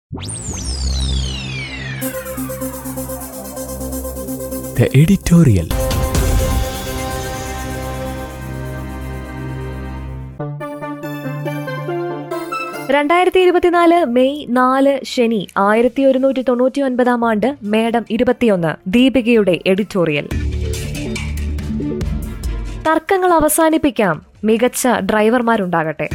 The editorial. രണ്ടായിരത്തി ഇരുപത്തിനാല് May നാല് ശനി ആയിരത്തി ഒരുന്നൂറ്റി തൊണ്ണൂറ്റി ഒൻപതാം ആണ്ട് മേഡം ഇരുപത്തിയൊന്ന് ദീപികയുടെ എഡിറ്റോറിയൽ തർക്കങ്ങൾ അവസാനിപ്പിക്കാം മികച്ച ഡ്രൈവർമാരുണ്ടാകട്ടെ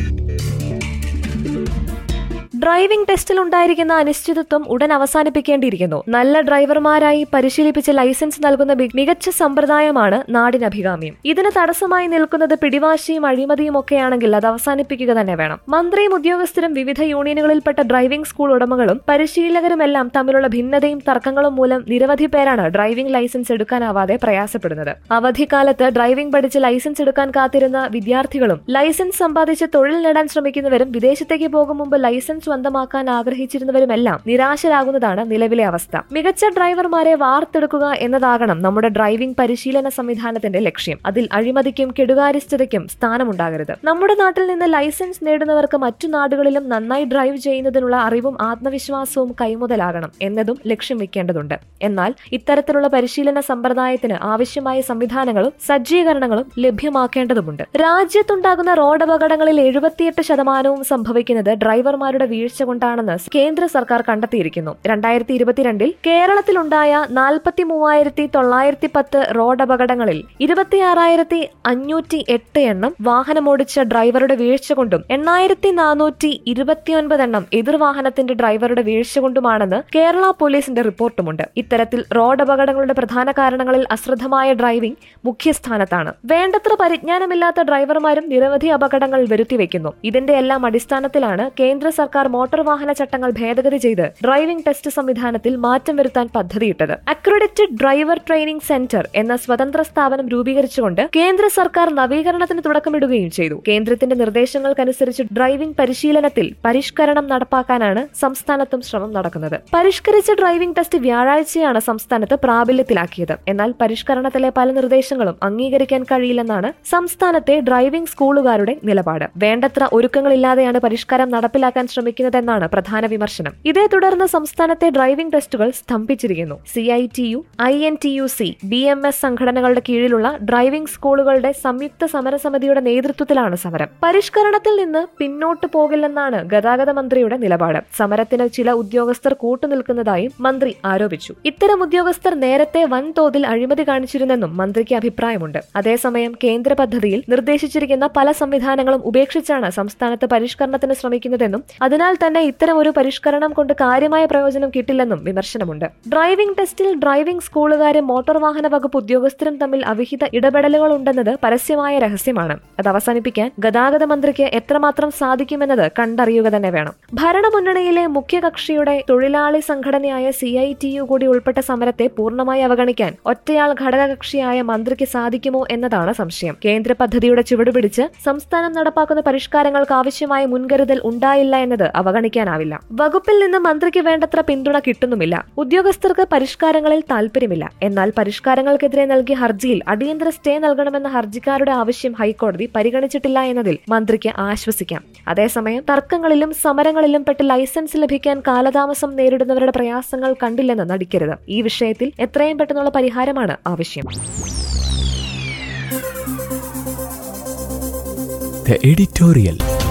ഡ്രൈവിംഗ് ടെസ്റ്റിൽ ഉണ്ടായിരിക്കുന്ന അനിശ്ചിതത്വം ഉടൻ അവസാനിപ്പിക്കേണ്ടിയിരിക്കുന്നു നല്ല ഡ്രൈവർമാരായി പരിശീലിപ്പിച്ച് ലൈസൻസ് നൽകുന്ന മി- മികച്ച സമ്പ്രദായമാണ് നാടിന് അഭികാമ്യം ഇതിന് തടസ്സമായി നിൽക്കുന്നത് പിടിവാശിയും അഴിമതിയും ഒക്കെയാണെങ്കിൽ അത് അവസാനിപ്പിക്കുക തന്നെ വേണം മന്ത്രിയും ഉദ്യോഗസ്ഥരും വിവിധ യൂണിയനുകളിൽപ്പെട്ട ഡ്രൈവിംഗ് സ്കൂൾ ഉടമകളും പരിശീലകരുമെല്ലാം തമ്മിലുള്ള ഭിന്നതയും തർക്കങ്ങളും മൂലം നിരവധി പേരാണ് ഡ്രൈവിംഗ് ലൈസൻസ് എടുക്കാനാവാതെ പ്രയാസപ്പെടുന്നത് അവധിക്കാലത്ത് ഡ്രൈവിംഗ് പഠിച്ച് ലൈസൻസ് എടുക്കാൻ കാത്തിരുന്ന വിദ്യാർത്ഥികളും ലൈസൻസ് സമ്പാദിച്ച് തൊഴിൽ നേടാൻ ശ്രമിക്കുന്നവരും വിദേശത്തേക്ക് പോകും മുമ്പ് ലൈസൻസ് സ്വന്തമാക്കാൻ ആഗ്രഹിച്ചിരുന്നവരുമെല്ലാം നിരാശരാകുന്നതാണ് നിലവിലെ അവസ്ഥ മികച്ച ഡ്രൈവർമാരെ വാർത്തെടുക്കുക എന്നതാകണം നമ്മുടെ ഡ്രൈവിംഗ് പരിശീലന സംവിധാനത്തിന്റെ ലക്ഷ്യം അതിൽ അഴിമതിക്കും കെടുകാര്യസ്ഥതയ്ക്കും സ്ഥാനമുണ്ടാകരുത് നമ്മുടെ നാട്ടിൽ നിന്ന് ലൈസൻസ് നേടുന്നവർക്ക് മറ്റു നാടുകളിലും നന്നായി ഡ്രൈവ് ചെയ്യുന്നതിനുള്ള അറിവും ആത്മവിശ്വാസവും കൈമുതലാകണം എന്നതും ലക്ഷ്യം വെക്കേണ്ടതുണ്ട് എന്നാൽ ഇത്തരത്തിലുള്ള പരിശീലന സമ്പ്രദായത്തിന് ആവശ്യമായ സംവിധാനങ്ങളും സജ്ജീകരണങ്ങളും ലഭ്യമാക്കേണ്ടതുമുണ്ട് രാജ്യത്തുണ്ടാകുന്ന റോഡ് അപകടങ്ങളിൽ എഴുപത്തിയെട്ട് ശതമാനവും സംഭവിക്കുന്നത് ഡ്രൈവർമാരുടെ വീഴ്ച കൊണ്ടാണെന്ന് കേന്ദ്ര സർക്കാർ കണ്ടെത്തിയിരിക്കുന്നു രണ്ടായിരത്തി ഇരുപത്തിരണ്ടിൽ കേരളത്തിലുണ്ടായ നാൽപ്പത്തി മൂവായിരത്തി തൊള്ളായിരത്തി പത്ത് റോഡ് അപകടങ്ങളിൽ ഇരുപത്തിയാറായിരത്തി അഞ്ഞൂറ്റി എട്ട് എണ്ണം വാഹനമോടിച്ച ഡ്രൈവറുടെ വീഴ്ച കൊണ്ടും എണ്ണായിരത്തി നാനൂറ്റി ഇരുപത്തിയൊൻപത് എണ്ണം എതിർവാഹനത്തിന്റെ ഡ്രൈവറുടെ വീഴ്ച കൊണ്ടുമാണെന്ന് കേരള പോലീസിന്റെ റിപ്പോർട്ടുമുണ്ട് ഇത്തരത്തിൽ റോഡ് അപകടങ്ങളുടെ പ്രധാന കാരണങ്ങളിൽ അശ്രദ്ധമായ ഡ്രൈവിംഗ് മുഖ്യസ്ഥാനത്താണ് വേണ്ടത്ര പരിജ്ഞാനമില്ലാത്ത ഡ്രൈവർമാരും നിരവധി അപകടങ്ങൾ വരുത്തിവെക്കുന്നു ഇതിന്റെ എല്ലാം അടിസ്ഥാനത്തിലാണ് കേന്ദ്ര സർക്കാർ മോട്ടോർ വാഹന ചട്ടങ്ങൾ ഭേദഗതി ചെയ്ത് ഡ്രൈവിംഗ് ടെസ്റ്റ് സംവിധാനത്തിൽ മാറ്റം വരുത്താൻ പദ്ധതിയിട്ടത് അക്രഡിറ്റഡ് ഡ്രൈവർ ട്രെയിനിംഗ് സെന്റർ എന്ന സ്വതന്ത്ര സ്ഥാപനം രൂപീകരിച്ചുകൊണ്ട് കേന്ദ്ര സർക്കാർ നവീകരണത്തിന് തുടക്കമിടുകയും ചെയ്തു കേന്ദ്രത്തിന്റെ നിർദ്ദേശങ്ങൾക്കനുസരിച്ച് ഡ്രൈവിംഗ് പരിശീലനത്തിൽ പരിഷ്കരണം നടപ്പാക്കാനാണ് സംസ്ഥാനത്തും ശ്രമം നടക്കുന്നത് പരിഷ്കരിച്ച ഡ്രൈവിംഗ് ടെസ്റ്റ് വ്യാഴാഴ്ചയാണ് സംസ്ഥാനത്ത് പ്രാബല്യത്തിലാക്കിയത് എന്നാൽ പരിഷ്കരണത്തിലെ പല നിർദ്ദേശങ്ങളും അംഗീകരിക്കാൻ കഴിയില്ലെന്നാണ് സംസ്ഥാനത്തെ ഡ്രൈവിംഗ് സ്കൂളുകാരുടെ നിലപാട് വേണ്ടത്ര ഒരുക്കങ്ങളില്ലാതെയാണ് പരിഷ്കാരം നടപ്പിലാക്കാൻ ശ്രമിക്കുന്നതെന്നാണ് പ്രധാന വിമർശനം ഇതേ തുടർന്ന് സംസ്ഥാനത്തെ ഡ്രൈവിംഗ് ടെസ്റ്റുകൾ സ്തംഭിച്ചിരിക്കുന്നു C I T U I N T U C B M S സംഘടനകളുടെ കീഴിലുള്ള ഡ്രൈവിംഗ് സ്കൂളുകളുടെ സംയുക്ത സമരസമിതിയുടെ നേതൃത്വത്തിലാണ് സമരം പരിഷ്കരണത്തിൽ നിന്ന് പിന്നോട്ട് പോകില്ലെന്നാണ് ഗതാഗത മന്ത്രിയുടെ നിലപാട് സമരത്തിന് ചില ഉദ്യോഗസ്ഥർ കൂട്ടുനിൽക്കുന്നതായും മന്ത്രി ആരോപിച്ചു ഇത്തരം ഉദ്യോഗസ്ഥർ നേരത്തെ വൻതോതിൽ അഴിമതി കാണിച്ചിരുന്നെന്നും മന്ത്രിക്ക് അഭിപ്രായമുണ്ട് അതേസമയം കേന്ദ്ര പദ്ധതിയിൽ നിർദ്ദേശിച്ചിരിക്കുന്ന പല സംവിധാനങ്ങളും ഉപേക്ഷിച്ചാണ് സംസ്ഥാനത്ത് പരിഷ്കരണത്തിന് ശ്രമിക്കുന്നതെന്നും അതിനാൽ തന്നെ ഇത്തരം ഒരു പരിഷ്കരണം കൊണ്ട് കാര്യമായ പ്രയോജനം കിട്ടില്ലെന്നും വിമർശനമുണ്ട് ഡ്രൈവിംഗ് ടെസ്റ്റിൽ ഡ്രൈവിംഗ് സ്കൂളുകാരും മോട്ടോർ വാഹന വകുപ്പ് ഉദ്യോഗസ്ഥരും തമ്മിൽ അവിഹിത ഇടപെടലുകൾ ഉണ്ടെന്നത് പരസ്യമായ രഹസ്യമാണ് അത് അവസാനിപ്പിക്കാൻ ഗതാഗത മന്ത്രിക്ക് എത്രമാത്രം സാധിക്കുമെന്നത് കണ്ടറിയുക തന്നെ വേണം ഭരണമുന്നണിയിലെ മുഖ്യകക്ഷിയുടെ തൊഴിലാളി സംഘടനയായ സി ഐ ടി യു കൂടി ഉൾപ്പെട്ട സമരത്തെ പൂർണ്ണമായി അവഗണിക്കാൻ ഒറ്റയാൾ ഘടകകക്ഷിയായ മന്ത്രിക്ക് സാധിക്കുമോ എന്നതാണ് സംശയം കേന്ദ്ര പദ്ധതിയുടെ ചുവടുപിടിച്ച് സംസ്ഥാനം നടപ്പാക്കുന്ന പരിഷ്കാരങ്ങൾക്ക് ആവശ്യമായ മുൻകരുതൽ ഉണ്ടായില്ല എന്നത് അവഗണിക്കാനാവില്ല വകുപ്പിൽ നിന്ന് മന്ത്രിക്ക് വേണ്ടത്ര പിന്തുണ കിട്ടുന്നുമില്ല ഉദ്യോഗസ്ഥർക്ക് പരിഷ്കാരങ്ങളിൽ താല്പര്യമില്ല എന്നാൽ പരിഷ്കാരങ്ങൾക്കെതിരെ നൽകിയ ഹർജിയിൽ അടിയന്തര സ്റ്റേ നൽകണമെന്ന ഹർജിക്കാരുടെ ആവശ്യം ഹൈക്കോടതി പരിഗണിച്ചിട്ടില്ല എന്നതിൽ മന്ത്രിക്ക് ആശ്വസിക്കാം അതേസമയം തർക്കങ്ങളിലും സമരങ്ങളിലും പെട്ട് ലൈസൻസ് ലഭിക്കാൻ കാലതാമസം നേരിടുന്നവരുടെ പ്രയാസങ്ങൾ കണ്ടില്ലെന്ന് നടിക്കരുത് ഈ വിഷയത്തിൽ എത്രയും പെട്ടെന്നുള്ള പരിഹാരമാണ് ആവശ്യം The editorial.